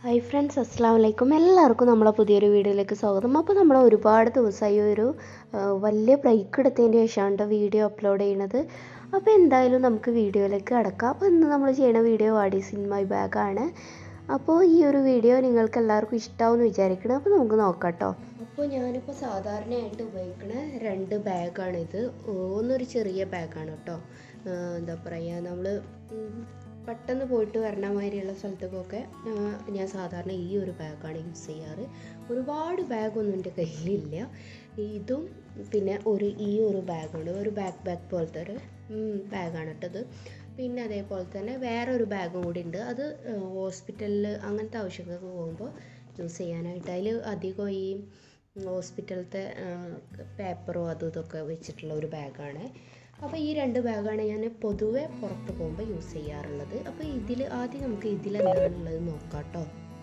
Hi friends അസ്സാം വലൈക്കും എല്ലാവർക്കും നമ്മളെ പുതിയൊരു വീഡിയോയിലേക്ക് സ്വാഗതം അപ്പോൾ നമ്മൾ ഒരുപാട് ദിവസമായി ഒരു ആ, വലിയ ബ്രേക്ക് എടുത്തതിന് ശേഷമാണ് വീഡിയോ അപ്ലോഡ് ചെയ്യണത് അപ്പോൾ എന്തായാലും നമുക്ക് വീഡിയോയിലേക്ക് കടക്കാം അപ്പോൾ ഇന്ന് നമ്മൾ ചെയ്യുന്ന വീഡിയോ വാഡീസ് ഇൻ മൈ ബാഗാണ് അപ്പോൾ ഈ ഒരു വീഡിയോ നിങ്ങൾക്ക് എല്ലാവർക്കും ഇഷ്ടമാവുമെന്ന് വിചാരിക്കണം അപ്പോൾ നമുക്ക് നോക്കാം കേട്ടോ അപ്പോൾ ഞാനിപ്പോൾ സാധാരണയായിട്ട് ഉപയോഗിക്കുന്ന രണ്ട് ബാഗാണിത് ഒന്നൊരു ചെറിയ ബാഗാണ് കേട്ടോ ആ, എന്താ പറയുക നമ്മൾ പെട്ടെന്ന് പോയിട്ട് വരണ മാതിരിയുള്ള സ്ഥലത്തേക്കൊക്കെ ആ, ഞാൻ സാധാരണ ഈ ഒരു ബാഗാണ് യൂസ് ചെയ്യാറ് ഒരുപാട് ബാഗൊന്നും എൻ്റെ കയ്യിലില്ല ഇതും പിന്നെ ഒരു ഈ ഒരു ബാഗുണ്ട് ഒരു ബാക്ക് ബാഗ് പോലത്തെ ഒരു ബാഗാണ് കേട്ടത് പിന്നെ അതേപോലെ തന്നെ വേറൊരു ബാഗും കൂടി ഉണ്ട് അത് ഹോസ്പിറ്റലിൽ അങ്ങനത്തെ ആവശ്യങ്ങൾക്ക് പോകുമ്പോൾ യൂസ് ചെയ്യാനായിട്ട് അതിൽ അധികം ഈ ഹോസ്പിറ്റലത്തെ പേപ്പറും അതും ഇതൊക്കെ വെച്ചിട്ടുള്ള ഒരു ബാഗാണ് അപ്പോൾ ഈ രണ്ട് ബാഗാണ് ഞാൻ പൊതുവെ പുറത്ത് പോകുമ്പോൾ യൂസ് ചെയ്യാറുള്ളത് അപ്പോൾ ഇതിൽ ആദ്യം നമുക്ക് ഇതിലെന്താണുള്ളത് നോക്കാം കേട്ടോ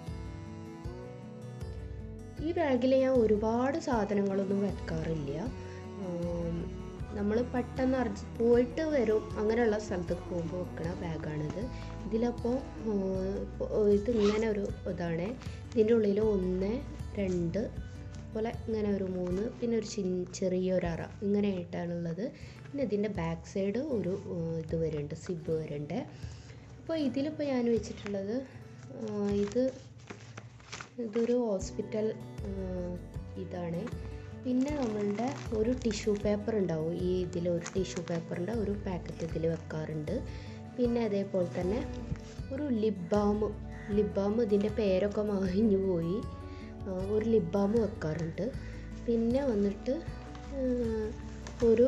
ഈ ബാഗിൽ ഞാൻ ഒരുപാട് സാധനങ്ങളൊന്നും വെക്കാറില്ല നമ്മൾ പെട്ടെന്ന് അർജ പോയിട്ട് വരും അങ്ങനെയുള്ള സ്ഥലത്തേക്ക് പോകുമ്പോൾ വെക്കണ ബാഗാണിത് ഇതിലപ്പോൾ ഇത് ഇങ്ങനെ ഒരു ഇതാണ് ഇതിൻ്റെ ഉള്ളിൽ ഒന്ന് രണ്ട് പോലെ ഇങ്ങനെ ഒരു മൂന്ന് പിന്നെ ഒരു ചിൻ ചെറിയൊരു അറ ഇങ്ങനെയായിട്ടാണുള്ളത് പിന്നെ ഇതിൻ്റെ ബാക്ക് സൈഡ് ഒരു ആ, ഇത് വരുന്നുണ്ട് സിബ് വരുന്നുണ്ട് അപ്പോൾ ഇതിലിപ്പോൾ ഞാൻ വെച്ചിട്ടുള്ളത് ആ, ഇത് ഇതൊരു ഹോസ്പിറ്റൽ ഇതാണ് പിന്നെ നമ്മളുടെ ഒരു ടിഷ്യൂ പേപ്പർ ഉണ്ടാവും ഈ ഇതിൽ ഒരു ടിഷ്യൂ പേപ്പറിൻ്റെ ഒരു പാക്കറ്റ് ഇതിൽ വെക്കാറുണ്ട് പിന്നെ അതേപോലെ തന്നെ ഒരു ലിപ് ബാം ലിപ് ബാം ഇതിൻ്റെ പേരൊക്കെ മാഞ്ഞു പോയി ആ, ഒരു ലിപ് ബാം വെക്കാറുണ്ട് പിന്നെ വന്നിട്ട് ആ, ഒരു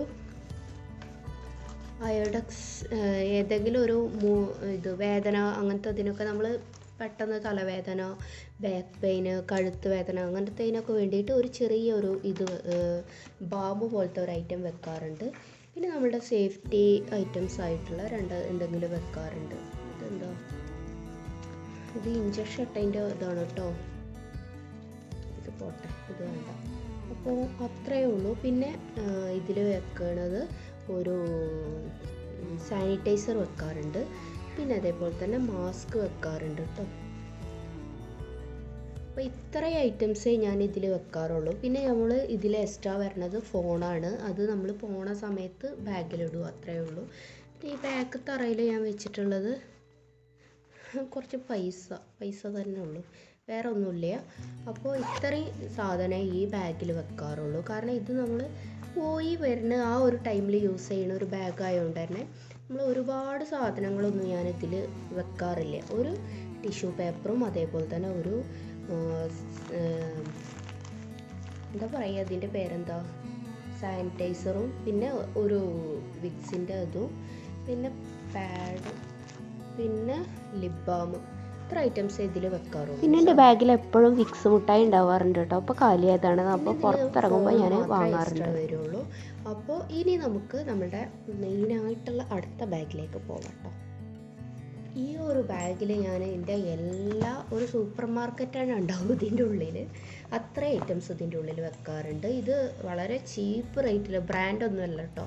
അയോഡക്സ് ഏതെങ്കിലും ഒരു മൂ ഇത് വേദന അങ്ങനത്തെ ഇതിനൊക്കെ നമ്മൾ പെട്ടെന്ന് തലവേദന ബാക്ക് പെയിന് കഴുത്ത് വേദന അങ്ങനത്തേനൊക്കെ വേണ്ടിയിട്ട് ഒരു ചെറിയൊരു ഇത് ബാമ്പ് പോലത്തെ ഒരു ഐറ്റം വെക്കാറുണ്ട് പിന്നെ നമ്മളുടെ സേഫ്റ്റി ഐറ്റംസ് ആയിട്ടുള്ള രണ്ട് എന്തെങ്കിലും വെക്കാറുണ്ട് ഇതെന്താ ഇത് ഇഞ്ചക്ഷൻ ഇട്ടതിൻ്റെ ഇതാണ് കേട്ടോ ഇത് പോട്ടെ ഇത് വേണ്ട അപ്പോൾ അത്രയേ ഉള്ളൂ പിന്നെ ഇതിൽ വെക്കണത് ഒരു സാനിറ്റൈസർ വെക്കാറുണ്ട് പിന്നെ അതേപോലെ തന്നെ മാസ്ക് വെക്കാറുണ്ട് കേട്ടോ അപ്പോൾ ഇത്രയും ഐറ്റംസേ ഞാൻ ഇതിൽ വെക്കാറുള്ളൂ പിന്നെ നമ്മൾ ഇതിൽ എക്സ്ട്രാ വരുന്നത് ഫോണാണ് അത് നമ്മൾ പോണ സമയത്ത് ബാഗിലിടും അത്രയേ ഉള്ളൂ പിന്നെ ഈ ബാക്ക് തറയിൽ ഞാൻ വെച്ചിട്ടുള്ളത് കുറച്ച് പൈസ പൈസ തന്നെ ഉള്ളൂ വേറെ ഒന്നുമില്ല അപ്പോൾ ഇത്രയും സാധനം ഈ ബാഗിൽ വെക്കാറുള്ളൂ കാരണം ഇത് നമ്മൾ പോയി വരുന്ന ആ ഒരു ടൈമിൽ യൂസ് ചെയ്യുന്ന ഒരു ബാഗ് ആയതുകൊണ്ട് തന്നെ നമ്മൾ ഒരുപാട് സാധനങ്ങളൊന്നും ഞാൻ ഇതിൽ വെക്കാറില്ല ഒരു ടിഷ്യൂ പേപ്പറും അതേപോലെ തന്നെ ഒരു ആ, സ്- ആ, എന്താ പറയുക അതിൻ്റെ പേരെന്താ സാനിറ്റൈസറും പിന്നെ ഒരു വിക്സിൻ്റെ ഇതും പിന്നെ പാഡ് പിന്നെ ലിപ് ബാം ഇത്ര ഐറ്റംസ് ഇതിൽ വെക്കാറുള്ളൂ പിന്നെ എൻ്റെ ബാഗിൽ എപ്പോഴും വിക്സ് മുട്ടായി ഉണ്ടാവാറുണ്ട് കേട്ടോ അപ്പോൾ കാലിയായതാണ് അപ്പോൾ പുറത്തിറങ്ങുമ്പോൾ ഞാൻ വാങ്ങാറുണ്ട് വരുള്ളൂ അപ്പോൾ ഇനി നമുക്ക് നമ്മുടെ മെയിനായിട്ടുള്ള അടുത്ത ബാഗിലേക്ക് പോകാം കേട്ടോ ഈ ഒരു ബാഗിൽ ഞാൻ എൻ്റെ എല്ലാ ഒരു സൂപ്പർ മാർക്കറ്റാണ് ഉണ്ടാവും ഇതിൻ്റെ ഉള്ളിൽ അത്ര ഐറ്റംസ് ഇതിൻ്റെ ഉള്ളിൽ വെക്കാറുണ്ട് ഇത് വളരെ ചീപ്പ് റേറ്റിൽ ബ്രാൻഡൊന്നുമല്ല കേട്ടോ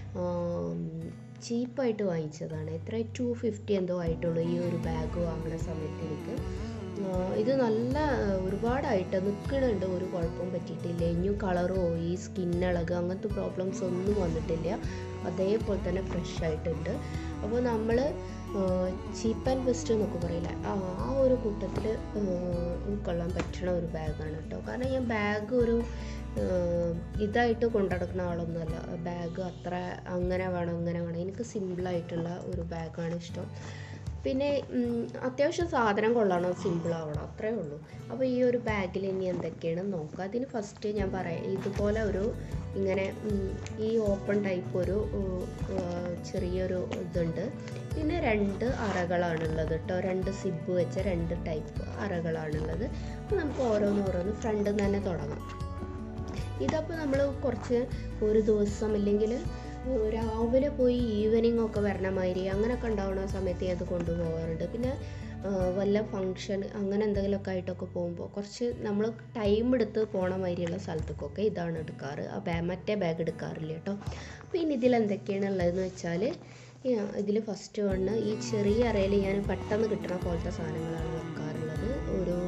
ചീപ്പായിട്ട് വാങ്ങിച്ചതാണ് എത്ര ടു ഫിഫ്റ്റി എന്തോ ആയിട്ടുള്ളൂ ഈ ഒരു ബാഗ് വാങ്ങുന്ന സമയത്ത് എനിക്ക് ആ, ഇത് നല്ല ഒരുപാടായിട്ട് നിൽക്കണുണ്ട് ഒരു കുഴപ്പവും പറ്റിയിട്ടില്ല ഇനിയും കളറ് പോയി സ്കിൻ ഇളകുക അങ്ങനത്തെ പ്രോബ്ലംസ് ഒന്നും വന്നിട്ടില്ല അതേപോലെ തന്നെ ഫ്രഷ് ആയിട്ടുണ്ട് അപ്പോൾ നമ്മൾ ചീപ്പ് ആൻഡ് ബെസ്റ്റ് എന്നൊക്കെ പറയില്ല ആ ആ ഒരു കൂട്ടത്തിൽ ഉൾക്കൊള്ളാൻ പറ്റുന്ന ഒരു ബാഗാണ് കേട്ടോ കാരണം ഞാൻ ബാഗ് ഒരു ആ, ഇതായിട്ട് കൊണ്ടുനടക്കുന്ന ആളൊന്നുമല്ല ബാഗ് അത്ര അങ്ങനെ വേണം ഇങ്ങനെ വേണം എനിക്ക് സിമ്പിളായിട്ടുള്ള ഒരു ബാഗാണ് ഇഷ്ടം പിന്നെ ഉം, അത്യാവശ്യം സാധനം കൊള്ളണം സിമ്പിൾ ആവണം അത്രേ ഉള്ളൂ അപ്പോൾ ഈ ഒരു ബാഗിൽ ഇനി എന്തൊക്കെയാണ് നോക്കുക അതിന് ഫസ്റ്റ് ഞാൻ പറയാം ഇതുപോലെ ഒരു ഇങ്ങനെ ഉം, ഈ ഓപ്പൺ ടൈപ്പ് ഒരു ഉം, ആ, ചെറിയൊരു ഇതുണ്ട് പിന്നെ രണ്ട് അറകളാണുള്ളത് കേട്ടോ രണ്ട് സിബ് വെച്ച രണ്ട് ടൈപ്പ് അറകളാണുള്ളത് അപ്പോൾ നമുക്ക് ഓരോന്ന് ഓരോന്ന് ഫ്രണ്ടിൽ നിന്ന് തന്നെ തുടങ്ങാം ഇതപ്പോൾ നമ്മൾ കുറച്ച് ഒരു ദിവസം അല്ലെങ്കിൽ രാവിലെ പോയി ഈവനിങ് ഒക്കെ വരണ മാതിരി അങ്ങനെയൊക്കെ ഉണ്ടാവുന്ന സമയത്ത് അത് കൊണ്ടുപോകാറുണ്ട് പിന്നെ ആ, വല്ല ഫങ്ഷൻ അങ്ങനെ എന്തെങ്കിലുമൊക്കെ ആയിട്ടൊക്കെ പോകുമ്പോൾ കുറച്ച് നമ്മൾ ടൈം എടുത്ത് പോണ മാതിരിയുള്ള സ്ഥലത്തേക്കൊക്കെ ഇതാണ് എടുക്കാറ് ആ ബാ മറ്റേ ബാഗ് എടുക്കാറില്ല കേട്ടോ അപ്പോൾ ഇനി ഇതിൽ എന്തൊക്കെയാണ് ഉള്ളതെന്ന് വെച്ചാൽ ഇതിൽ ഫസ്റ്റ് വണ്ണ് ഈ ചെറിയ അറയിൽ ഞാൻ പെട്ടെന്ന് കിട്ടുന്ന പോലത്തെ സാധനങ്ങളാണ് വെക്കാറുള്ളത് ഒരു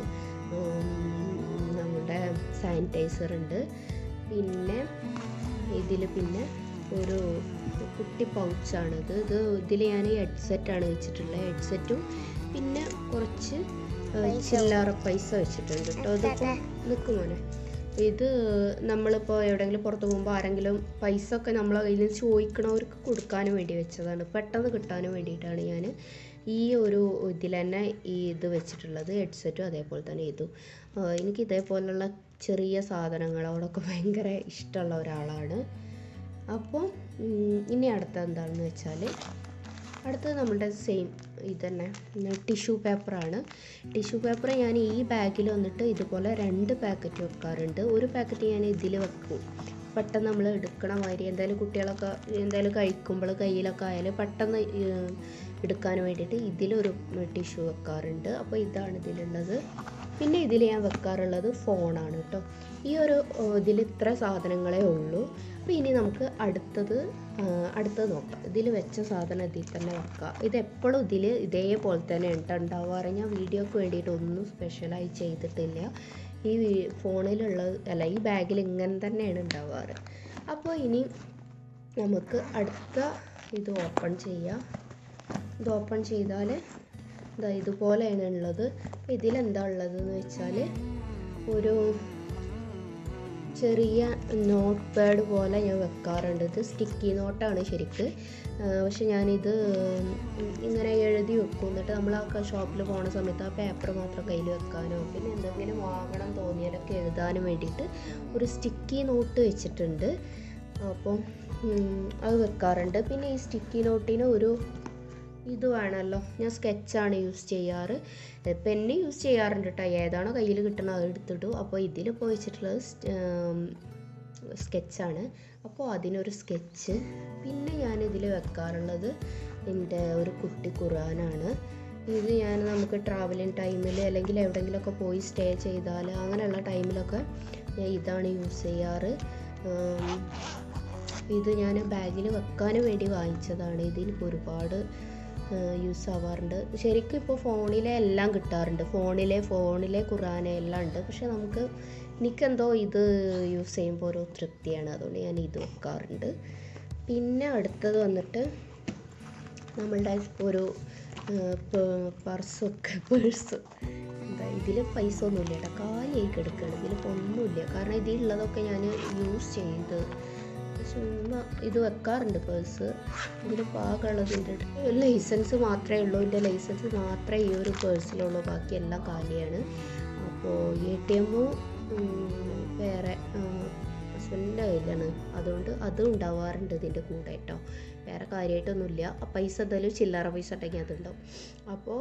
സാനിറ്റൈസർ ഉണ്ട് പിന്നെ ഇതിൽ പിന്നെ ഒരു കുട്ടി പൗച്ചാണിത് ഇത് ഇതിൽ ഞാൻ ഹെഡ്സെറ്റാണ് വെച്ചിട്ടുള്ളത് ഹെഡ്സെറ്റും പിന്നെ കുറച്ച് ഏഹ്, ചില്ലറ പൈസ വെച്ചിട്ടുണ്ട് കേട്ടോ ഇതിപ്പോൾ നിൽക്കും മോനെ ഇത് നമ്മളിപ്പോൾ എവിടെയെങ്കിലും പുറത്ത് പോകുമ്പോൾ ആരെങ്കിലും പൈസ ഒക്കെ നമ്മളെ കയ്യിൽ നിന്ന് ചോദിക്കണവർക്ക് കൊടുക്കാനും വേണ്ടി വെച്ചതാണ് പെട്ടെന്ന് കിട്ടാനും വേണ്ടിയിട്ടാണ് ഞാൻ ഈ ഒരു ഇതിൽ തന്നെ ഈ ഇത് വെച്ചിട്ടുള്ളത് ഹെഡ്സെറ്റും അതേപോലെ തന്നെ ഇതും ആ, എനിക്ക് ഇതേപോലുള്ള ചെറിയ സാധനങ്ങളോടൊക്കെ ഭയങ്കര ഇഷ്ടമുള്ള ഒരാളാണ് അപ്പോൾ ഉം, ഇനി അടുത്ത എന്താണെന്ന് വെച്ചാൽ അടുത്തത് നമ്മുടെ സെയിം ഇതന്നെ ടിഷ്യൂ പേപ്പറാണ് ടിഷ്യൂ പേപ്പർ ഞാൻ ഈ ബാഗിൽ വന്നിട്ട് ഇതുപോലെ രണ്ട് പാക്കറ്റ് വെക്കാറുണ്ട് ഒരു പാക്കറ്റ് ഞാൻ ഇതിൽ വെക്കും പെട്ടെന്ന് നമ്മൾ എടുക്കണ മാതിരി എന്തായാലും കുട്ടികളൊക്കെ എന്തായാലും കഴിക്കുമ്പോൾ കയ്യിലൊക്കെ ആയാലും പെട്ടെന്ന് ഏഹ്, എടുക്കാൻ വേണ്ടിയിട്ട് ഇതിലൊരു ടിഷ്യൂ വെക്കാറുണ്ട് അപ്പോൾ ഇതാണ് ഇതിലുള്ളത് പിന്നെ ഇതിൽ ഞാൻ വെക്കാറുള്ളത് ഫോണാണ് കേട്ടോ ഈ ഒരു ഇതിൽ ഇത്ര സാധനങ്ങളേ ഉള്ളൂ അപ്പോൾ ഇനി നമുക്ക് അടുത്തത് ആ, അടുത്തത് നോക്കാം ഇതിൽ വെച്ച സാധനം ഇതിൽ തന്നെ വെക്കാം ഇത് എപ്പോഴും ഇതിൽ ഇതേപോലെ തന്നെ കേട്ടോ ഉണ്ടാവാറ് ഞാൻ വീഡിയോക്ക് വേണ്ടിയിട്ട് ഒന്നും സ്പെഷ്യലായി ചെയ്തിട്ടില്ല ഈ വീ- ഫോണിലുള്ളത് അല്ല ഈ ബാഗിൽ ഇങ്ങനെ തന്നെയാണ് ഉണ്ടാവാറ് അപ്പോൾ ഇനി നമുക്ക് അടുത്ത ഇത് ഓപ്പൺ ചെയ്യാം ഇത് ഓപ്പൺ ചെയ്താൽ ഇതാ ഇതുപോലെയാണ് ഉള്ളത് അപ്പോൾ ഇതിലെന്താ ഉള്ളതെന്ന് വെച്ചാൽ ഒരു ചെറിയ നോട്ട് പാഡ് പോലെ ഞാൻ വെക്കാറുണ്ട് ഇത് സ്റ്റിക്കി നോട്ടാണ് ശരിക്ക് ആ, പക്ഷെ ഞാനിത് ഉം, ഇങ്ങനെ എഴുതി വെക്കും എന്നിട്ട് നമ്മൾ ആ ഷോപ്പിൽ പോണ സമയത്ത് ആ പേപ്പർ മാത്രം കയ്യിൽ വെക്കാനോ പിന്നെ എന്തെങ്കിലും വാങ്ങണം തോന്നിയാലൊക്കെ എഴുതാനും വേണ്ടിയിട്ട് ഒരു സ്റ്റിക്കി നോട്ട് വെച്ചിട്ടുണ്ട് അപ്പം ഉം, അത് വെക്കാറുണ്ട് പിന്നെ ഈ സ്റ്റിക്കി നോട്ടിന് ഒരു ഇത് വേണമല്ലോ ഞാൻ സ്കെച്ചാണ് യൂസ് ചെയ്യാറ് പെന്ന് യൂസ് ചെയ്യാറുണ്ട് കേട്ടോ ഏതാണോ കയ്യിൽ കിട്ടണത് അത് എടുത്തിട്ടു അപ്പോൾ ഇതിലിപ്പോൾ വെച്ചിട്ടുള്ളത് സ്കെച്ചാണ് അപ്പോൾ അതിനൊരു സ്കെച്ച് പിന്നെ ഞാൻ ഇതിൽ വെക്കാറുള്ളത് എൻ്റെ ഒരു കുട്ടി ഖുർആനാണ് ഇത് ഞാൻ നമുക്ക് ട്രാവലിംഗ് ടൈമിൽ അല്ലെങ്കിൽ എവിടെയെങ്കിലുമൊക്കെ പോയി സ്റ്റേ ചെയ്താൽ അങ്ങനെയുള്ള ടൈമിലൊക്കെ ഞാൻ ഇതാണ് യൂസ് ചെയ്യാറ് ഉം, ഇത് ഞാൻ ബാഗിൽ വെക്കാനും വേണ്ടി വാങ്ങിച്ചതാണ് ഇതിനിപ്പോൾ ഒരുപാട് യൂസ് ആവാറുണ്ട് ശരിക്കും ഇപ്പോൾ ഫോണിലെ എല്ലാം കിട്ടാറുണ്ട് ഫോണിലെ ഫോണിലെ ഖുറാനെ എല്ലാം ഉണ്ട് പക്ഷെ നമുക്ക് എനിക്കെന്തോ ഇത് യൂസ് ചെയ്യുമ്പോൾ ഒരു തൃപ്തിയാണ് അതുകൊണ്ട് ഞാൻ ഇത് വെക്കാറുണ്ട് പിന്നെ അടുത്തത് വന്നിട്ട് നമ്മളുടെ ഒരു പർസൊക്കെ പേഴ്സ് എന്താ ഇതിൽ പൈസ ഒന്നുമില്ല കേട്ടോ കാലിയായി കിടക്കുകയാണ് ഇതിലിപ്പോൾ ഒന്നുമില്ല കാരണം ഇതിലുള്ളതൊക്കെ ഞാൻ യൂസ് ചെയ്ത് ചുമ്മാ ഇത് വെക്കാറുണ്ട് പേഴ്സ് ഇതിൽ പാകമുള്ളതിൻ്റെ ലൈസൻസ് മാത്രമേ ഉള്ളൂ എൻ്റെ ലൈസൻസ് മാത്രമേ ഈ ഒരു പേഴ്സിലുള്ളൂ ബാക്കി എല്ലാം കാലിയാണ് അപ്പോൾ എ ടി എമ്മും വേറെ ഹസ്ബൻഡിൻ്റെ കയ്യിലാണ് അതുകൊണ്ട് അതും ഉണ്ടാവാറുണ്ട് ഇതിൻ്റെ കൂടെ കേട്ടോ വേറെ കാര്യമായിട്ടൊന്നുമില്ല ആ പൈസ എന്തായാലും ചില്ലറ പൈസ ഉണ്ടെങ്കിൽ അതുണ്ടാവും അപ്പോൾ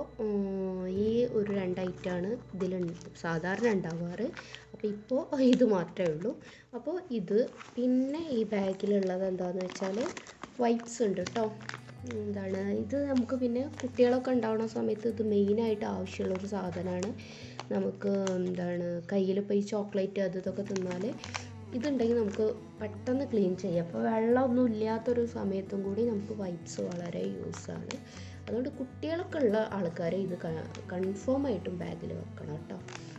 ഈ ഒരു രണ്ട് ഐറ്റമാണ് ഇതിൽ സാധാരണ ഉണ്ടാവാറ് അപ്പോൾ ഇപ്പോൾ ഇത് മാത്രമേ ഉള്ളൂ അപ്പോൾ ഇത് പിന്നെ ഈ ബാഗിലുള്ളത് എന്താണെന്ന് വെച്ചാൽ വൈപ്സ് ഉണ്ട് കേട്ടോ എന്താണ് ഇത് നമുക്ക് പിന്നെ കുട്ടികളൊക്കെ ഉണ്ടാവുന്ന സമയത്ത് ഇത് മെയിനായിട്ട് ആവശ്യമുള്ളൊരു സാധനമാണ് നമുക്ക് എന്താണ് കയ്യിൽ ഇപ്പോൾ ഈ ചോക്ലേറ്റ് അത് ഇതൊക്കെ തിന്നാൽ ഇതുണ്ടെങ്കിൽ നമുക്ക് പെട്ടെന്ന് ക്ലീൻ ചെയ്യാം അപ്പോൾ വെള്ളമൊന്നും ഇല്ലാത്തൊരു സമയത്തും കൂടി നമുക്ക് വൈപ്സ് വളരെ യൂസാണ് അതുകൊണ്ട് കുട്ടികളൊക്കെ ഉള്ള ആൾക്കാർ ഇത് കൺഫേം ആയിട്ടും ബാഗിൽ വെക്കണം കേട്ടോ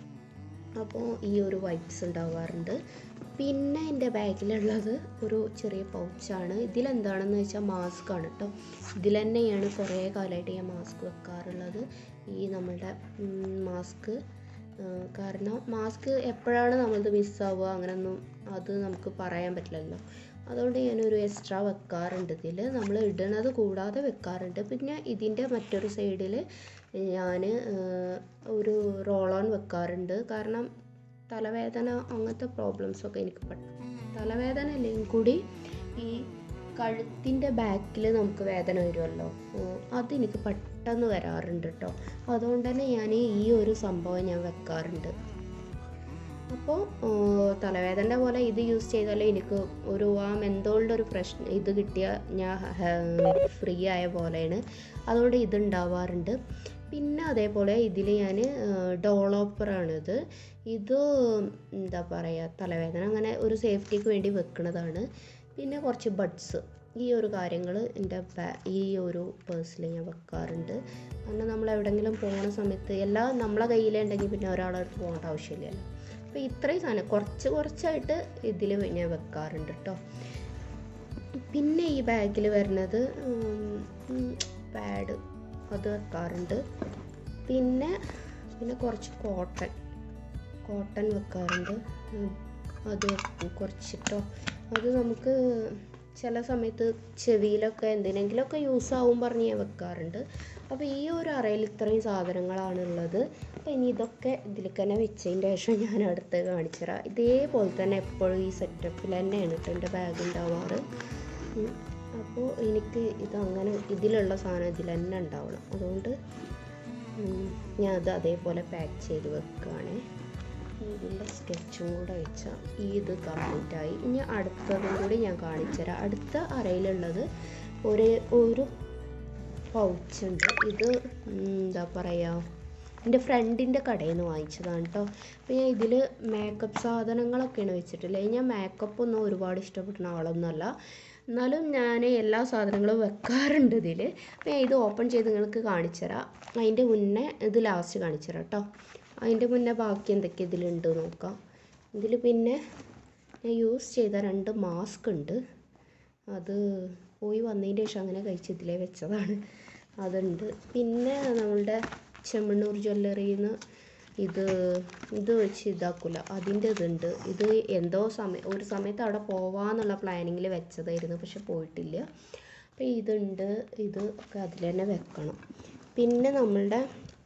അപ്പോൾ ഈ ഒരു വൈപ്സ് ഉണ്ടാവാറുണ്ട് പിന്നെ എൻ്റെ ബാഗിലുള്ളത് ഒരു ചെറിയ പൗച്ചാണ് ഇതിലെന്താണെന്ന് വെച്ചാൽ മാസ്ക് ആണ് കേട്ടോ ഇതിൽ തന്നെയാണ് കുറേ കാലമായിട്ട് ഞാൻ മാസ്ക് വെക്കാറുള്ളത് ഈ നമ്മളുടെ മാസ്ക് കാരണം മാസ്ക് എപ്പോഴാണ് നമ്മളത് മിസ്സാവുക അങ്ങനെയൊന്നും അത് നമുക്ക് പറയാൻ പറ്റില്ലല്ലോ അതുകൊണ്ട് ഞാനൊരു എക്സ്ട്രാ വെക്കാറുണ്ട് ഇതിൽ നമ്മൾ ഇടണത് കൂടാതെ വെക്കാറുണ്ട് പിന്നെ ഇതിൻ്റെ മറ്റൊരു സൈഡിൽ ഞാൻ ഒരു റോൾ ഓൺ വെക്കാറുണ്ട് കാരണം തലവേദന അങ്ങനത്തെ പ്രോബ്ലംസൊക്കെ എനിക്ക് പെട്ട തലവേദന അല്ലെങ്കിൽ കൂടി ഈ കഴുത്തിൻ്റെ ബാക്കിൽ നമുക്ക് വേദന വരുമല്ലോ ഉം, അതെനിക്ക് പെട്ടെന്ന് വരാറുണ്ട് കേട്ടോ അതുകൊണ്ട് തന്നെ ഞാൻ ഈ ഒരു സംഭവം ഞാൻ വെക്കാറുണ്ട് അപ്പോൾ തലവേദന പോലെ ഇത് യൂസ് ചെയ്താൽ എനിക്ക് ഒരു ആ മെന്തോളിൻ്റെ ഒരു പ്രശ്നം ഇത് കിട്ടിയ ഞാൻ ഫ്രീ ആയ പോലെയാണ് അതുകൊണ്ട് ഇത് ഉണ്ടാവാറുണ്ട് പിന്നെ അതേപോലെ ഇതിൽ ഞാൻ ഡോളോപ്പറാണിത് ഇത് എന്താ പറയുക തലവേദന അങ്ങനെ ഒരു സേഫ്റ്റിക്ക് വേണ്ടി വെക്കുന്നതാണ് പിന്നെ കുറച്ച് ബഡ്സ് ഈ ഒരു കാര്യങ്ങൾ എൻ്റെ ബാ- ഈ ഒരു പേഴ്സിൽ ഞാൻ വെക്കാറുണ്ട് കാരണം നമ്മൾ എവിടെയെങ്കിലും പോകുന്ന സമയത്ത് എല്ലാം നമ്മളെ കയ്യിലുണ്ടെങ്കിൽ പിന്നെ ഒരാളെ അടുത്ത് പോകേണ്ട ആവശ്യമില്ലല്ലോ അപ്പോൾ ഇത്രയും സാധനം കുറച്ച് കുറച്ചായിട്ട് ഇതിൽ ഞാൻ വെക്കാറുണ്ട് കേട്ടോ പിന്നെ ഈ ബാഗിൽ വരുന്നത് പാഡ് അത് വെക്കാറുണ്ട് പിന്നെ പിന്നെ കുറച്ച് കോട്ടൺ കോട്ടൺ വെക്കാറുണ്ട് ഉം, അത് വെക്കും കുറച്ചിട്ടോ അത് നമുക്ക് ചില സമയത്ത് ചെവിയിലൊക്കെ എന്തിനെങ്കിലുമൊക്കെ യൂസ് ആവും പറഞ്ഞ് ഞാൻ വെക്കാറുണ്ട് അപ്പോൾ ഈ ഒരു അറയിൽ ഇത്രയും സാധനങ്ങളാണ് ഉള്ളത് അപ്പോൾ ഇനി ഇതൊക്കെ ഇതിലേക്ക് തന്നെ വെച്ചതിൻ്റെ ശേഷം ഞാൻ അടുത്ത് കാണിച്ചു തരാം ഇതേപോലെ തന്നെ എപ്പോഴും ഈ സെറ്റപ്പിൽ തന്നെയാണ് കേട്ടോ എൻ്റെ ബാഗ് ഉണ്ടാവാറ് ഉം. അപ്പോൾ എനിക്ക് ഇതങ്ങനെ ഇതിലുള്ള സാധനം ഇതിൽ തന്നെ ഉണ്ടാവണം അതുകൊണ്ട് ഉം, ഞാൻ അത് അതേപോലെ പാക്ക് ചെയ്ത് വെക്കുകയാണേ ഇതിൻ്റെ സ്കെച്ചും കൂടെ വെച്ചാൽ ഈ ഇത് കംപ്ലീറ്റ് ആയി ഇനി അടുത്തതും കൂടി ഞാൻ കാണിച്ചു തരാം അടുത്ത അറയിലുള്ളത് ഒരു ഒരു പൗച്ചുണ്ട് ഇത് ഉം, എന്താ പറയുക എൻ്റെ ഫ്രണ്ടിൻ്റെ കടയിൽ നിന്ന് വാങ്ങിച്ചതാണ് കേട്ടോ അപ്പോൾ ഞാൻ ഇതിൽ മേക്കപ്പ് സാധനങ്ങളൊക്കെയാണ് വെച്ചിട്ടുള്ളത് ഞാൻ മേക്കപ്പ് ഒന്നും ഒരുപാട് ഇഷ്ടപ്പെടുന്ന ആളൊന്നുമല്ല എന്നാലും ഞാൻ എല്ലാ സാധനങ്ങളും വെക്കാറുണ്ട് ഇതിൽ അപ്പോൾ ഞാൻ ഇത് ഓപ്പൺ ചെയ്ത് നിങ്ങൾക്ക് കാണിച്ചു തരാം അതിൻ്റെ മുന്നേ ഇത് ലാസ്റ്റ് കാണിച്ചു തരാം കേട്ടോ അതിൻ്റെ മുന്നേ ബാക്കി എന്തൊക്കെ ഇതിലുണ്ട് നോക്കാം ഇതിൽ പിന്നെ ഞാൻ യൂസ് ചെയ്ത രണ്ട് മാസ്ക് ഉണ്ട് അത് പോയി വന്നതിന് ശേഷം അങ്ങനെ കഴിച്ച് ഇതിലേ വെച്ചതാണ് അതുണ്ട് പിന്നെ നമ്മളുടെ ചെമ്മണ്ണൂർ ജ്വല്ലറിയിൽ നിന്ന് ഇത് ഇത് വെച്ച് ഇതാക്കില്ല അതിൻ്റെ ഇതുണ്ട് ഇത് എന്തോ സമയം ഒരു സമയത്ത് അവിടെ പോവാന്നുള്ള പ്ലാനിങ്ങിൽ വെച്ചതായിരുന്നു പക്ഷെ പോയിട്ടില്ല അപ്പോൾ ഇതുണ്ട് ഇത് ഒക്കെ അതിൽ തന്നെ വെക്കണം പിന്നെ നമ്മളുടെ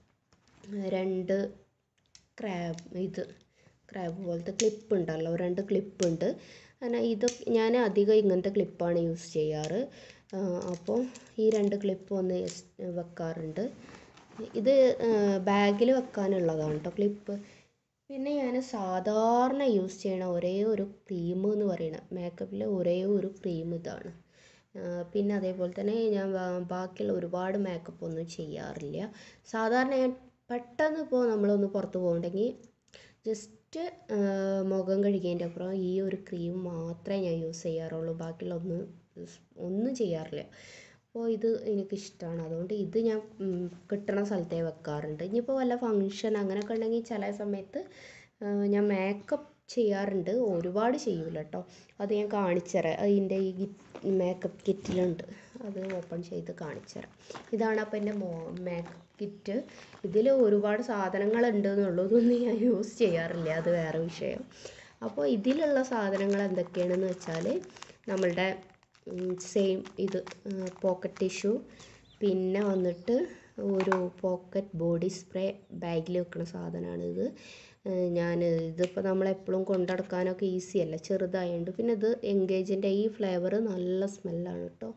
രണ്ട് ക്രാബ് ഇത് ക്രാബ് പോലത്തെ ക്ലിപ്പ് ഉണ്ടല്ലോ രണ്ട് ക്ലിപ്പ് ഉണ്ട് അങ്ങനെ ഇതൊക്കെ ഞാൻ അധികം ഇങ്ങനത്തെ ക്ലിപ്പാണ് യൂസ് ചെയ്യാറ് അപ്പോൾ ഈ രണ്ട് ക്ലിപ്പ് ഒന്ന് യെസ് വെക്കാറുണ്ട് ഇത് ബാഗിൽ വെക്കാനുള്ളതാണ് കേട്ടോ ക്ലിപ്പ് പിന്നെ ഞാൻ സാധാരണ യൂസ് ചെയ്യണ ഒരേ ഒരു ക്രീം എന്ന് പറയുന്നത് മേക്കപ്പിലെ ഒരേ ഒരു ക്രീം ഇതാണ് ആ, പിന്നെ അതേപോലെ തന്നെ ഞാൻ ബാ- ബാക്കിയുള്ള ഒരുപാട് മേക്കപ്പ് ഒന്നും ചെയ്യാറില്ല സാധാരണ ഞാൻ പെട്ടെന്ന് ഇപ്പോൾ നമ്മളൊന്ന് പുറത്ത് പോകുന്നുണ്ടെങ്കിൽ ജസ്റ്റ് മുഖം കഴുകിയതിൻ്റെ അപ്പുറം ഈ ഒരു ക്രീം മാത്രമേ ഞാൻ യൂസ് ചെയ്യാറുള്ളൂ ബാക്കിയുള്ള ഒന്നും യൂസ് ഒന്നും ചെയ്യാറില്ല അപ്പോൾ ഇത് എനിക്കിഷ്ടമാണ് അതുകൊണ്ട് ഇത് ഞാൻ ഉം, കിട്ടണ സ്ഥലത്തേ വെക്കാറുണ്ട് ഇനിയിപ്പോൾ വല്ല ഫങ്ഷൻ അങ്ങനെയൊക്കെ ഉണ്ടെങ്കിൽ ചില സമയത്ത് ആ, ഞാൻ മേക്കപ്പ് ചെയ്യാറുണ്ട് ഒരുപാട് ചെയ്യൂല കേട്ടോ അത് ഞാൻ കാണിച്ചു തരാം അതിൻ്റെ ഈ മേക്കപ്പ് കിറ്റിലുണ്ട് അത് ഓപ്പൺ ചെയ്ത് കാണിച്ചു തരാം ഇതാണ് അപ്പോൾ എൻ്റെ മോ മേക്കപ്പ് കിറ്റ് ഇതിൽ ഒരുപാട് സാധനങ്ങളുണ്ട് എന്നുള്ളൂ ഇതൊന്നും ഞാൻ യൂസ് ചെയ്യാറില്ല അത് വേറെ വിഷയം അപ്പോൾ ഇതിലുള്ള സാധനങ്ങൾ എന്തൊക്കെയാണെന്ന് വെച്ചാൽ നമ്മളുടെ സെയിം ഇത് പോക്കറ്റ് ടിഷ്യൂ പിന്നെ വന്നിട്ട് ഒരു പോക്കറ്റ് ബോഡി സ്പ്രേ ബാഗിൽ വെക്കുന്ന സാധനമാണ് ഇത് ഞാൻ ഇതിപ്പോൾ നമ്മളെപ്പോഴും കൊണ്ടുനടക്കാനൊക്കെ ഈസി അല്ല ചെറുതായതുകൊണ്ട് പിന്നെ ഇത് എൻഗേജിൻ്റെ ഈ ഫ്ലേവർ നല്ല സ്മെല്ലാണ് കേട്ടോ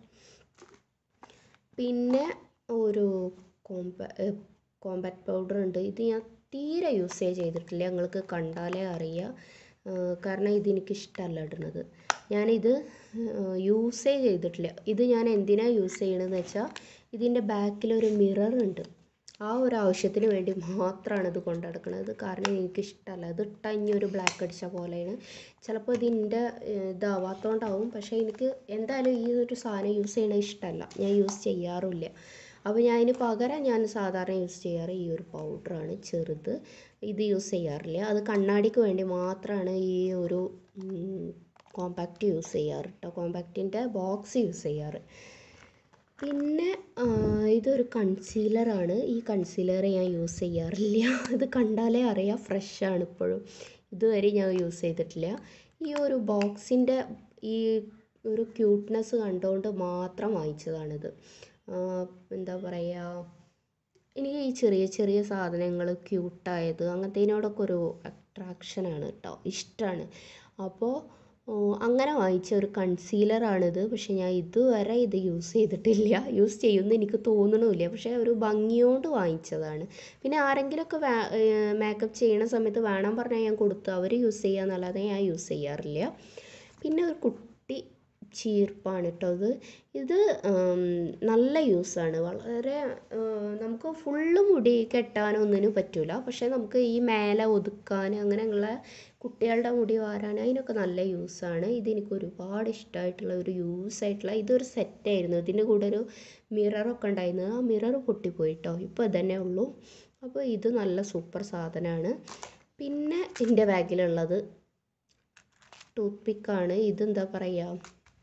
പിന്നെ ഒരു കോമ്പ കോമ്പാക്ട് പൗഡർ ഉണ്ട് ഇത് ഞാൻ തീരെ യൂസേ ചെയ്തിട്ടില്ല നിങ്ങൾക്ക് കണ്ടാലേ അറിയാം ആ, കാരണം ഇത് എനിക്ക് ഇഷ്ടമല്ല ഇടുന്നത് ഞാനിത് യൂസേ ചെയ്തിട്ടില്ല ഇത് ഞാൻ എന്തിനാണ് യൂസ് ചെയ്യണമെന്ന് വെച്ചാൽ ഇതിൻ്റെ ബാക്കിലൊരു മിറർ ഉണ്ട് ആ ഒരു ആവശ്യത്തിന് വേണ്ടി മാത്രമാണ് ഇത് കൊണ്ടു നടക്കുന്നത് കാരണം എനിക്കിഷ്ടമല്ല ഇത് ഇട്ടാൽ ഇനി ഒരു ബ്ലാക്ക് അടിച്ച പോലെയാണ് ചിലപ്പോൾ ഇതിൻ്റെ ഇതാവാത്തതുകൊണ്ടാവും പക്ഷേ എനിക്ക് എന്തായാലും ഈ ഒരു സാധനം യൂസ് ചെയ്യണത് ഇഷ്ടമല്ല ഞാൻ യൂസ് ചെയ്യാറുമില്ല അപ്പോൾ ഞാൻ അതിന് പകരം ഞാൻ സാധാരണ യൂസ് ചെയ്യാറ് ഈ ഒരു പൗഡറാണ് ചെറുത് ഇത് യൂസ് ചെയ്യാറില്ല അത് കണ്ണാടിക്ക് വേണ്ടി മാത്രമാണ് ഈ ഒരു കോമ്പാക്റ്റ് യൂസ് ചെയ്യാറ് കേട്ടോ കോമ്പാക്റ്റിൻ്റെ ബോക്സ് യൂസ് ചെയ്യാറ് പിന്നെ ആ, ഇതൊരു കൺസീലറാണ് ഈ കൺസീലർ ഞാൻ യൂസ് ചെയ്യാറില്ല ഇത് കണ്ടാലേ അറിയാം ഫ്രഷാണ് ഇപ്പോഴും ഇതുവരെ ഞാൻ യൂസ് ചെയ്തിട്ടില്ല ഈ ഒരു ബോക്സിൻ്റെ ഈ ഒരു ക്യൂട്ട്നെസ് കണ്ടുകൊണ്ട് മാത്രം വാങ്ങിച്ചതാണിത് ആ, എന്താ പറയുക എനിക്ക് ഈ ചെറിയ ചെറിയ സാധനങ്ങൾ ക്യൂട്ടായത് അങ്ങനത്തേനോടൊക്കെ ഒരു അട്രാക്ഷനാണ് കേട്ടോ ഇഷ്ടമാണ് അപ്പോൾ ഓ, അങ്ങനെ വാങ്ങിച്ച ഒരു കൺസീലറാണിത് പക്ഷെ ഞാൻ ഇതുവരെ ഇത് യൂസ് ചെയ്തിട്ടില്ല യൂസ് ചെയ്യുമെന്ന് എനിക്ക് തോന്നണമില്ല പക്ഷേ ഒരു ഭംഗിയോണ്ട് വാങ്ങിച്ചതാണ് പിന്നെ ആരെങ്കിലുമൊക്കെ മേക്കപ്പ് ചെയ്യണ സമയത്ത് വേണം പറഞ്ഞാൽ ഞാൻ കൊടുത്തു അവർ യൂസ് ചെയ്യാന്നല്ലാതെ ഞാൻ യൂസ് ചെയ്യാറില്ല പിന്നെ ഒരു കുട്ടി ചീർപ്പാണ് കേട്ടോ ഇത് ഇത് ഉം, നല്ല യൂസാണ് വളരെ ഉം, നമുക്ക് ഫുള്ള് മുടി കെട്ടാനോ ഒന്നിനും പറ്റില്ല പക്ഷേ നമുക്ക് ഈ മേലെ ഒതുക്കാൻ അങ്ങനെയുള്ള കുട്ടികളുടെ മുടി വാരാൻ അതിനൊക്കെ നല്ല യൂസാണ് ഇതെനിക്ക് ഒരുപാട് ഇഷ്ടമായിട്ടുള്ള ഒരു യൂസ് ആയിട്ടുള്ള ഇതൊരു സെറ്റായിരുന്നു ഇതിൻ്റെ കൂടെ ഒരു മിററൊക്കെ ഉണ്ടായിരുന്നു ആ മിറർ പൊട്ടിപ്പോയി കേട്ടോ ഇപ്പോൾ ഇതന്നെ ഉള്ളൂ അപ്പോൾ ഇത് നല്ല സൂപ്പർ സാധനമാണ് പിന്നെ എൻ്റെ ബാഗിലുള്ളത് ടൂത്ത് പിക്കാണ് ഇതെന്താ പറയുക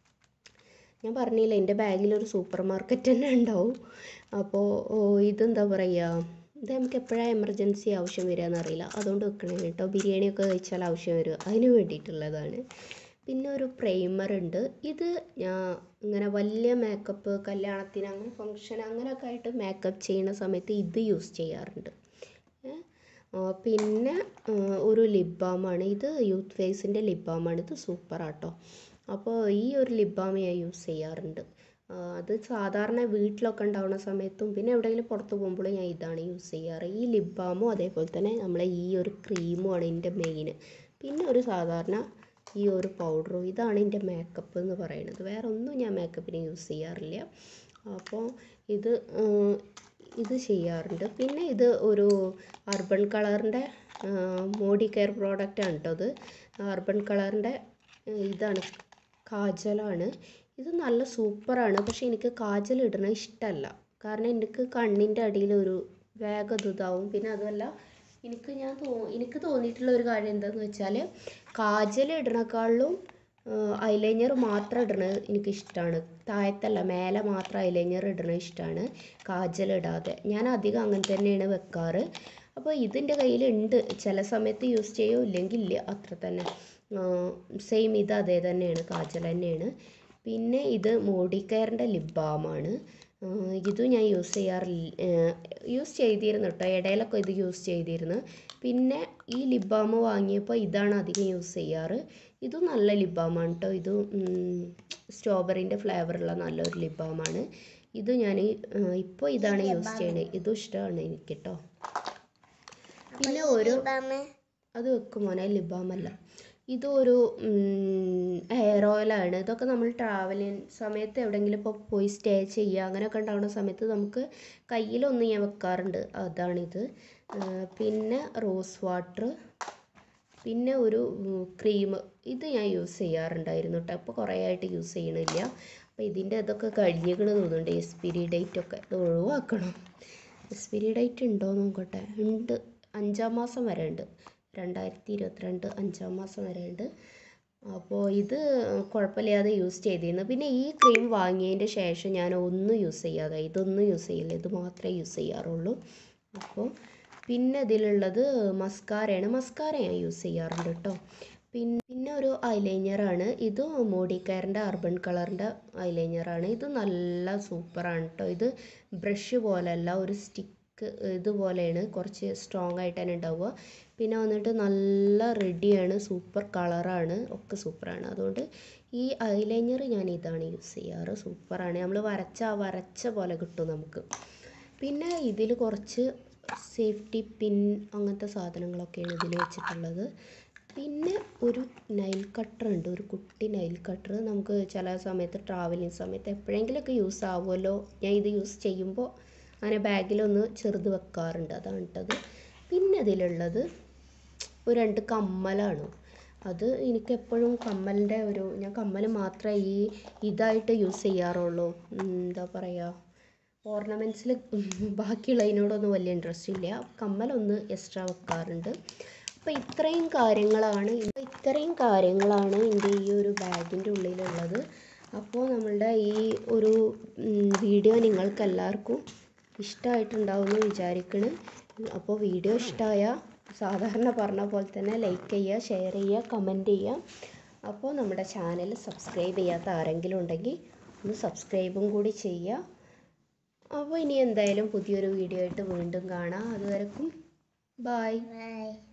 ഞാൻ പറഞ്ഞില്ല എൻ്റെ ബാഗിലൊരു സൂപ്പർ മാർക്കറ്റ് തന്നെ ഉണ്ടാവും അപ്പോൾ ഓ, ഇതെന്താ പറയുക ഇത് നമുക്ക് എപ്പോഴാണ് എമർജൻസി ആവശ്യം വരിക എന്നറിയില്ല അതുകൊണ്ട് വെക്കണേ കേട്ടോ ബിരിയാണിയൊക്കെ കഴിച്ചാൽ ആവശ്യം വരും അതിന് വേണ്ടിയിട്ടുള്ളതാണ് പിന്നെ ഒരു പ്രൈമർ ഉണ്ട് ഇത് ഞാൻ ഇങ്ങനെ വലിയ മേക്കപ്പ് കല്യാണത്തിന് അങ്ങനെ ഫങ്ഷൻ അങ്ങനെയൊക്കെ ആയിട്ട് മേക്കപ്പ് ചെയ്യുന്ന സമയത്ത് ഇത് യൂസ് ചെയ്യാറുണ്ട് ഏ? ആ, പിന്നെ ആ, ഒരു ലിപ് ബാമാണ് ഇത് യൂത്ത് ഫേസിൻ്റെ ലിപ് ബാമാണ് ഇത് സൂപ്പറാട്ടോ അപ്പോൾ ഈ ഒരു ലിപ് ബാം ഞാൻ യൂസ് ചെയ്യാറുണ്ട് ആ, അത് സാധാരണ വീട്ടിലൊക്കെ ഉണ്ടാവുന്ന സമയത്തും പിന്നെ എവിടെയെങ്കിലും പുറത്ത് പോകുമ്പോഴും ഞാൻ ഇതാണ് യൂസ് ചെയ്യാറ് ഈ ലിപ് ബാമും അതേപോലെ തന്നെ നമ്മളെ ഈ ഒരു ക്രീമുമാണ് എൻ്റെ മെയിൻ പിന്നെ ഒരു സാധാരണ ഈ ഒരു പൗഡറും ഇതാണ് എൻ്റെ മേക്കപ്പ് എന്ന് പറയുന്നത് വേറെ ഒന്നും ഞാൻ മേക്കപ്പിന് യൂസ് ചെയ്യാറില്ല അപ്പോൾ ഇത് ഉം, ഇത് ചെയ്യാറുണ്ട് പിന്നെ ഇത് ഒരു അർബൻ കളറിൻ്റെ മോഡി കെയർ പ്രോഡക്റ്റാണ് കേട്ടോ ഇത് അർബൻ കളറിൻ്റെ ഇതാണ് കാജലാണ് ഇത് നല്ല സൂപ്പറാണ് പക്ഷേ എനിക്ക് കാജൽ ഇടണത് ഇഷ്ടമല്ല കാരണം എനിക്ക് കണ്ണിൻ്റെ അടിയിൽ ഒരു വേഗം ഇത് ഇതാവും പിന്നെ അതുമല്ല എനിക്ക് ഞാൻ തോ എനിക്ക് തോന്നിയിട്ടുള്ള ഒരു കാര്യം എന്താണെന്ന് വെച്ചാൽ കാജൽ ഇടണേക്കാളും ഐലൈനർ മാത്രം ഇടണത് എനിക്ക് ഇഷ്ടമാണ് താഴത്തല്ല മേലെ മാത്രം ഐലൈനർ ഇടണത് ഇഷ്ടമാണ് കാജൽ ഇടാതെ ഞാൻ അധികം അങ്ങനെ തന്നെയാണ് വെക്കാറ് അപ്പോൾ ഇതിൻ്റെ കയ്യിലുണ്ട് ചില സമയത്ത് യൂസ് ചെയ്യോ ഇല്ലെങ്കിൽ ഇല്ല അത്ര തന്നെ സെയിം ഇത് അതേ തന്നെയാണ് കാജൽ തന്നെയാണ് പിന്നെ ഇത് മോഡി കെയറിൻ്റെ ലിപ് ബാമാണ് ഇതും ഞാൻ യൂസ് ചെയ്യാറില്ല യൂസ് ചെയ്തിരുന്നു കേട്ടോ ഇടയിലൊക്കെ ഇത് യൂസ് ചെയ്തിരുന്നു പിന്നെ ഈ ലിപ് ബാം വാങ്ങിയപ്പോൾ ഇതാണ് അധികം യൂസ് ചെയ്യാറ് ഇതും നല്ല ലിപ് ബാമാണ് കേട്ടോ ഇത് സ്ട്രോബെറിൻ്റെ ഫ്ലേവറുള്ള നല്ലൊരു ലിപ് ബാമാണ് ഇത് ഞാൻ ഇപ്പോൾ ഇതാണ് യൂസ് ചെയ്യണത് ഇതും ഇഷ്ടമാണ് എനിക്ക് കേട്ടോ പിന്നെ ഓരോ അത് വെക്കും മോനെ ലിപ് ബാം അല്ല ഇതൊരു ഹെയർ ഓയിലാണ് ഇതൊക്കെ നമ്മൾ ട്രാവലിങ് സമയത്ത് എവിടെയെങ്കിലും ഇപ്പോൾ പോയി സ്റ്റേ ചെയ്യുക അങ്ങനെയൊക്കെ ഉണ്ടാകുന്ന സമയത്ത് നമുക്ക് കയ്യിലൊന്ന് ഞാൻ വെക്കാറുണ്ട് അതാണിത് ആ, പിന്നെ റോസ് വാട്ടർ പിന്നെ ഒരു ക്രീം ഇത് ഞാൻ യൂസ് ചെയ്യാറുണ്ടായിരുന്നു കേട്ടോ ഇപ്പോൾ കുറേ ആയിട്ട് യൂസ് ചെയ്യണില്ല അപ്പോൾ ഇതിൻ്റെ ഇതൊക്കെ കഴിഞ്ഞിക്കണ് തോന്നുന്നുണ്ട് എക്സ്പിരി ഡേറ്റ് ഒക്കെ ഇത് ഒഴിവാക്കണം എക്സ്പിരി ഡേറ്റ് ഉണ്ടോ നോക്കട്ടെ ഉണ്ട് അഞ്ചാം മാസം വരെ ഉണ്ട് രണ്ടായിരത്തി ഇരുപത്തിരണ്ട് അഞ്ചാം മാസം വരെ ഉണ്ട് അപ്പോൾ ഇത് കുഴപ്പമില്ലാതെ യൂസ് ചെയ്തിരുന്നു പിന്നെ ഈ ക്രീം വാങ്ങിയതിൻ്റെ ശേഷം ഞാൻ ഒന്നും യൂസ് ചെയ്യാതെ ഇതൊന്നും യൂസ് ചെയ്യില്ല ഇത് മാത്രമേ യൂസ് ചെയ്യാറുള്ളൂ അപ്പോൾ പിന്നെ ഇതിലുള്ളത് മസ്കാരയാണ് മസ്കാര ഞാൻ യൂസ് ചെയ്യാറുണ്ട് കേട്ടോ പിന്നെ പിന്നെ ഒരു ഐലൈനറാണ് ഇത് മോഡി കെയറിൻ്റെ അർബൻ കളറിൻ്റെ ഐലൈനറാണ് ഇത് നല്ല സൂപ്പറാണ് കേട്ടോ ഇത് ബ്രഷ് പോലെയല്ല ഒരു സ്റ്റിക്ക് ഇതുപോലെയാണ് കുറച്ച് സ്ട്രോങ് ആയിട്ട് തന്നെ ഉണ്ടാവുക പിന്നെ വന്നിട്ട് നല്ല റെഡിയാണ് സൂപ്പർ കളറാണ് ഒക്കെ സൂപ്പറാണ് അതുകൊണ്ട് ഈ ഐലൈനർ ഞാൻ ഇതാണ് യൂസ് ചെയ്യാറ് സൂപ്പറാണ് നമ്മൾ വരച്ച ആ വരച്ച പോലെ കിട്ടും നമുക്ക് പിന്നെ ഇതിൽ കുറച്ച് സേഫ്റ്റി പിൻ അങ്ങനത്തെ സാധനങ്ങളൊക്കെയാണ് ഇതിൽ വെച്ചിട്ടുള്ളത് പിന്നെ ഒരു നൈൽ കട്ടർ ഉണ്ട് ഒരു കുട്ടി നൈൽ കട്ടർ നമുക്ക് ചില സമയത്ത് ട്രാവലിങ് സമയത്ത് എപ്പോഴെങ്കിലുമൊക്കെ യൂസ് ആവുമല്ലോ ഞാൻ ഇത് യൂസ് ചെയ്യുമ്പോൾ അങ്ങനെ ബാഗിലൊന്ന് ചെറുത് വെക്കാറുണ്ട് അതാണ് ഇട്ടത് പിന്നെ ഇതിലുള്ളത് ഒരു രണ്ട് കമ്മലാണ് അത് എനിക്ക് എപ്പോഴും കമ്മലിൻ്റെ ഒരു ഞാൻ കമ്മൽ മാത്രമേ ഈ ഇതായിട്ട് യൂസ് ചെയ്യാറുള്ളൂ ഉം, എന്താ പറയുക ഓർണമെൻറ്റ്സിൽ ബാക്കിയുള്ളതിനോടൊന്നും വലിയ ഇൻട്രസ്റ്റ് ഇല്ല കമ്മലൊന്ന് എക്സ്ട്രാ വെക്കാറുണ്ട് അപ്പോൾ ഇത്രയും കാര്യങ്ങളാണ് ഇപ്പം ഇത്രയും കാര്യങ്ങളാണ് എൻ്റെ ഈ ഒരു ബാഗിൻ്റെ ഉള്ളിലുള്ളത് അപ്പോൾ നമ്മളുടെ ഈ ഒരു ഉം, വീഡിയോ നിങ്ങൾക്ക് എല്ലാവർക്കും ഇഷ്ടമായിട്ടുണ്ടാവുമെന്ന് വിചാരിക്കണ് അപ്പോൾ വീഡിയോ ഇഷ്ടമായ സാധാരണ പറഞ്ഞ പോലെ തന്നെ ലൈക്ക് ചെയ്യുക ഷെയർ ചെയ്യുക കമൻറ്റ് ചെയ്യുക അപ്പോൾ നമ്മുടെ ചാനൽ സബ്സ്ക്രൈബ് ചെയ്യാത്ത ആരെങ്കിലും ഉണ്ടെങ്കിൽ ഒന്ന് സബ്സ്ക്രൈബും കൂടി ചെയ്യുക അപ്പോൾ ഇനി എന്തായാലും പുതിയൊരു വീഡിയോ ആയിട്ട് വീണ്ടും കാണാം അതുവരെക്കും ബായ് Bye.